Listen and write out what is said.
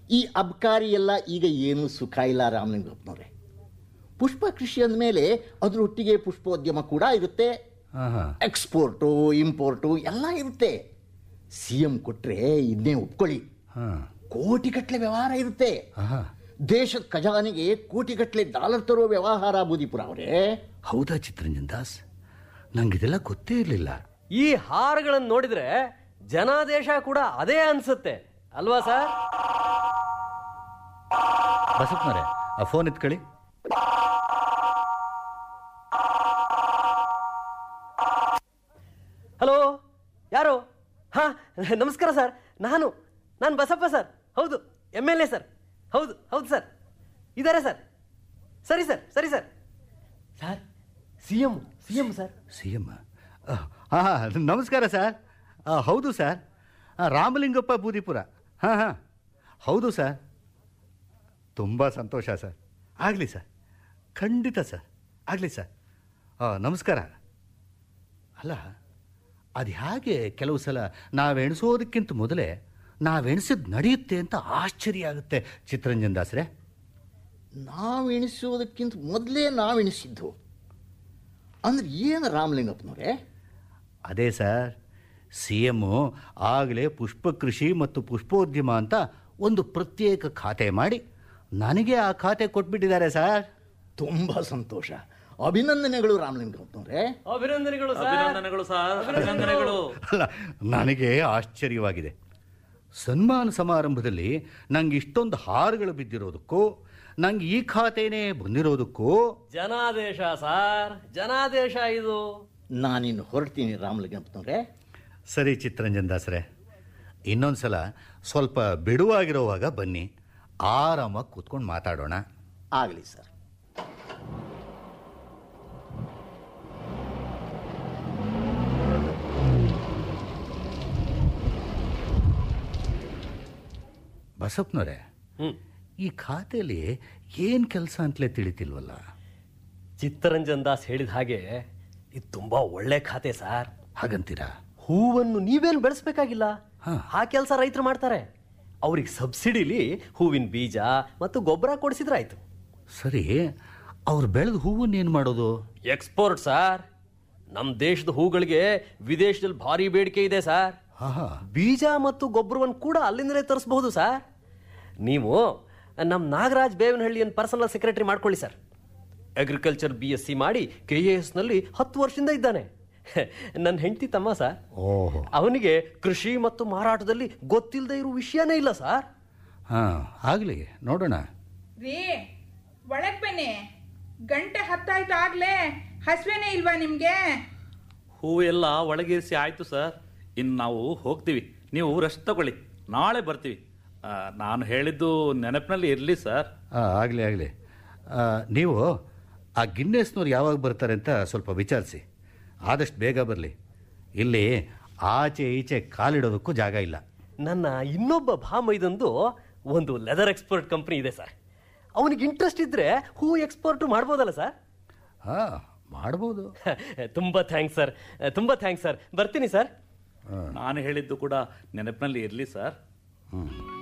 ಈ ಅಬ್ಕಾರಿ ಎಲ್ಲ ಈಗ ಏನೂ ಸುಖ ಇಲ್ಲ ರಾಮಲಿಂಗಪ್ಪನವ್ರೆ ಪುಷ್ಪ ಕೃಷಿ ಅಂದಮೇಲೆ ಅದರೊಟ್ಟಿಗೆ ಪುಷ್ಪೋದ್ಯಮ ಕೂಡ ಇರುತ್ತೆ ಹಾಂ ಹಾಂ ಎಕ್ಸ್ಪೋರ್ಟು ಇಂಪೋರ್ಟು ಎಲ್ಲ ಇರುತ್ತೆ ಸಿ ಎಂ ಕೊಟ್ಟರೆ ಇದನ್ನೇ ಒಪ್ಕೊಳ್ಳಿ ಹಾಂ ಕೋಟಿಗಟ್ಟಲೆ ವ್ಯವಹಾರ ಇರುತ್ತೆ ಹಾಂ ದೇಶದ ಖಜಾನೆಗೆ ಕೋಟಿಗಟ್ಟಲೆ ಡಾಲರ್ ತರೋ ವ್ಯವಹಾರ ಬೂದಿಪುರ ಅವರೇ ಹೌದಾ ಚಿತ್ತರಂಜನ್ ದಾಸ್ ನಂಗೆ ಇದೆಲ್ಲ ಗೊತ್ತೇ ಇರಲಿಲ್ಲ ಈ ಹಾರಗಳನ್ನು ನೋಡಿದ್ರೆ ಜನಾದೇಶ ಕೂಡ ಅದೇ ಅನ್ಸುತ್ತೆ ಅಲ್ವಾ ಸರ್ ಬಸಪ್ಪನವ್ರೆ ಆ ಫೋನ್ ಎತ್ಕೊಳ್ಳಿ ಹಲೋ ಯಾರು ಹಾ ನಮಸ್ಕಾರ ಸರ್ ನಾನು ನಾನು ಬಸಪ್ಪ ಸರ್ ಹೌದು ಎಮ್ ಎಲ್ ಎ ಸರ್ ಹೌದು ಹೌದು ಸರ್ ಇದ್ದಾರೆ ಸರ್ ಸರಿ ಸರ್ ಸರಿ sir sir C M C M sir C M ಹಾಂ ನಮಸ್ಕಾರ ಸರ್ ಆ, ಹೌದು ಸರ್ ಆ, ರಾಮಲಿಂಗಪ್ಪ ಬೂದಿಪುರ ಹಾಂ ಹಾಂ ಹೌದು ಸರ್ ತುಂಬ ಸಂತೋಷ ಸರ್ ಆಗಲಿ ಸರ್ ಖಂಡಿತ ಸರ್ ಆಗಲಿ ಸರ್ ಆ, ನಮಸ್ಕಾರ ಅಲ್ಲ ಅದು ಹೇಗೆ ಕೆಲವು ಸಲ ನಾವು ಎಣಿಸೋದಕ್ಕಿಂತ ಮೊದಲೇ ನಾವು ಎಣಿಸಿದ್ ನಡೆಯುತ್ತೆ ಅಂತ ಆಶ್ಚರ್ಯ ಆಗುತ್ತೆ ಚಿತ್ತರಂಜನ್ ದಾಸ್ರೆ ನಾವು ಎಣಿಸೋದಕ್ಕಿಂತ ಮೊದಲೇ ನಾವು ಎಣಿಸಿದ್ದು ಅಂದ್ರೆ ಏನು ರಾಮಲಿಂಗಪ್ಪನವ್ರೆ ಅದೇ ಸರ್ ಸಿ ಎಮ್ಮು ಆಗಲೇ ಪುಷ್ಪ ಕೃಷಿ ಮತ್ತು ಪುಷ್ಪೋದ್ಯಮ ಅಂತ ಒಂದು ಪ್ರತ್ಯೇಕ ಖಾತೆ ಮಾಡಿ ನನಗೆ ಆ ಖಾತೆ ಕೊಟ್ಬಿಟ್ಟಿದ್ದಾರೆ ಸರ್ ತುಂಬ ಸಂತೋಷ ಅಭಿನಂದನೆಗಳು ರಾಮಲಿಂಗಪ್ಪನವ್ರೆ ಅಭಿನಂದನೆಗಳು ಸರ್ ಅಭಿನಂದನೆಗಳು ಸರ್ ಅಭಿನಂದನೆಗಳು ಅಲ್ಲ ನನಗೆ ಆಶ್ಚರ್ಯವಾಗಿದೆ ಸನ್ಮಾನ ಸಮಾರಂಭದಲ್ಲಿ ನಂಗೆ ಇಷ್ಟೊಂದು ಹಾರಗಳು ಬಿದ್ದಿರೋದಕ್ಕೂ ನಂಗೆ ಈ ಖಾತೆನೇ ಬಂದಿರೋದಕ್ಕೂ ಜನಾದೇಶ ಸರ್ ಜನಾದೇಶ ಇದು ನಾನಿನ್ನು ಹೊರಡ್ತೀನಿ ರಾಮಲಿಂಗಪ್ಪನವ್ರೆ ಸರಿ ಚಿತ್ತರಂಜನ್ ದಾಸರೇ ಇನ್ನೊಂದು ಸಲ ಸ್ವಲ್ಪ ಬಿಡುವಾಗಿರೋವಾಗ ಬನ್ನಿ ಆರಾಮಾಗಿ ಕೂತ್ಕೊಂಡು ಮಾತಾಡೋಣ ಆಗಲಿ ಸರ್ ಬಸಪ್ಪನವರೇ ಹ್ಮ್ ಈ ಖಾತೆಯಲ್ಲಿ ಏನು ಕೆಲಸ ಅಂತಲೇ ತಿಳಿತಿಲ್ವಲ್ಲ ಚಿತ್ತರಂಜನ್ ದಾಸ್ ಹೇಳಿದ ಹಾಗೆ ಇದು ತುಂಬಾ ಒಳ್ಳೆ ಖಾತೆ ಸರ್ ಹಾಗಂತೀರಾ ಹೂವನ್ನು ನೀವೇನು ಬೆಳೆಸ್ಬೇಕಾಗಿಲ್ಲ ಹಾ. ಆ ಕೆಲಸ ರೈತರು ಮಾಡ್ತಾರೆ ಅವ್ರಿಗೆ ಸಬ್ಸಿಡಿಲಿ ಹೂವಿನ ಬೀಜ ಮತ್ತು ಗೊಬ್ಬರ ಕೊಡಿಸಿದ್ರಾಯ್ತು ಸರಿ ಅವ್ರು ಬೆಳೆದ ಹೂವನ್ನ ಏನು ಮಾಡೋದು ಎಕ್ಸ್ಪೋರ್ಟ್ ಸರ್ ನಮ್ಮ ದೇಶದ ಹೂಗಳಿಗೆ ವಿದೇಶದಲ್ಲಿ ಭಾರಿ ಬೇಡಿಕೆ ಇದೆ ಸರ್ ಹಾ ಬೀಜ ಮತ್ತು ಗೊಬ್ಬರವನ್ನು ಕೂಡ ಅಲ್ಲಿಂದಲೇ ತರಿಸಬಹುದು ಸರ್ ನೀವು ನಮ್ಮ ನಾಗರಾಜ್ ಬೇವನಹಳ್ಳಿಯನ್ನು ಪರ್ಸನಲ್ ಸೆಕ್ರೆಟರಿ ಮಾಡ್ಕೊಳ್ಳಿ sir agriculture B S C ಮಾಡಿ ಕೆ ಎ ಎಸ್ನಲ್ಲಿ ಹತ್ತು ವರ್ಷದಿಂದ ಇದ್ದಾನೆ ನನ್ನ ಹೆಂಡತಿ ತಮ್ಮ ಸರ್ ಓಹೋ ಅವನಿಗೆ ಕೃಷಿ ಮತ್ತು ಮಾರಾಟದಲ್ಲಿ ಗೊತ್ತಿಲ್ಲದೆ ಇರೋ ವಿಷಯನೇ ಇಲ್ಲ ಸರ್ ಹಾಂ ಆಗಲಿ ನೋಡೋಣ ರೀ ಒಳಗ್ ಬನ್ನಿ ಗಂಟೆ ಹತ್ತಾಯ್ತು ಆಗ್ಲೇ ಹಸುವೆನೇ ಇಲ್ವಾ ನಿಮ್ಗೆ ಹೂವು ಎಲ್ಲ ಒಳಗಿರಿಸಿ ಆಯ್ತು ಸರ್ ಇನ್ನು ನಾವು ಹೋಗ್ತೀವಿ ನೀವು ರೆಸ್ಟ್ ತಗೊಳ್ಳಿ ನಾಳೆ ಬರ್ತೀವಿ ಆ, ನಾನು ಹೇಳಿದ್ದು ನೆನಪಿನಲ್ಲಿ ಇರಲಿ ಸರ್ ಆಗಲಿ ಆಗಲಿ ನೀವು ಆ ಗಿನ್ನೆಸ್ನವ್ರು ಯಾವಾಗ ಬರ್ತಾರೆ ಅಂತ ಸ್ವಲ್ಪ ವಿಚಾರಿಸಿ ಆದಷ್ಟು ಬೇಗ ಬರಲಿ ಇಲ್ಲಿ ಆಚೆ ಈಚೆ ಕಾಲಿಡೋದಕ್ಕೂ ಜಾಗ ಇಲ್ಲ ನನ್ನ ಇನ್ನೊಬ್ಬ ಭಾಮೈದಂದು ಒಂದು ಲೆದರ್ ಎಕ್ಸ್ಪೋರ್ಟ್ ಕಂಪ್ನಿ ಇದೆ ಸರ್ ಅವನಿಗೆ ಇಂಟ್ರೆಸ್ಟ್ ಇದ್ರೆ ಹೂ ಎಕ್ಸ್ಪೋರ್ಟ್ ಮಾಡ್ಬೋದಲ್ಲ ಸರ್ ಹಾಂ ಮಾಡ್ಬೋದು ತುಂಬಾ ಥ್ಯಾಂಕ್ಸ್ ಸರ್ ತುಂಬಾ ಥ್ಯಾಂಕ್ಸ್ ಸರ್ ಬರ್ತೀನಿ ಸರ್ ನಾನು ಹೇಳಿದ್ದು ಕೂಡ ನೆನಪಿನಲ್ಲಿ ಇರಲಿ ಸರ್ ಹ್ಞೂ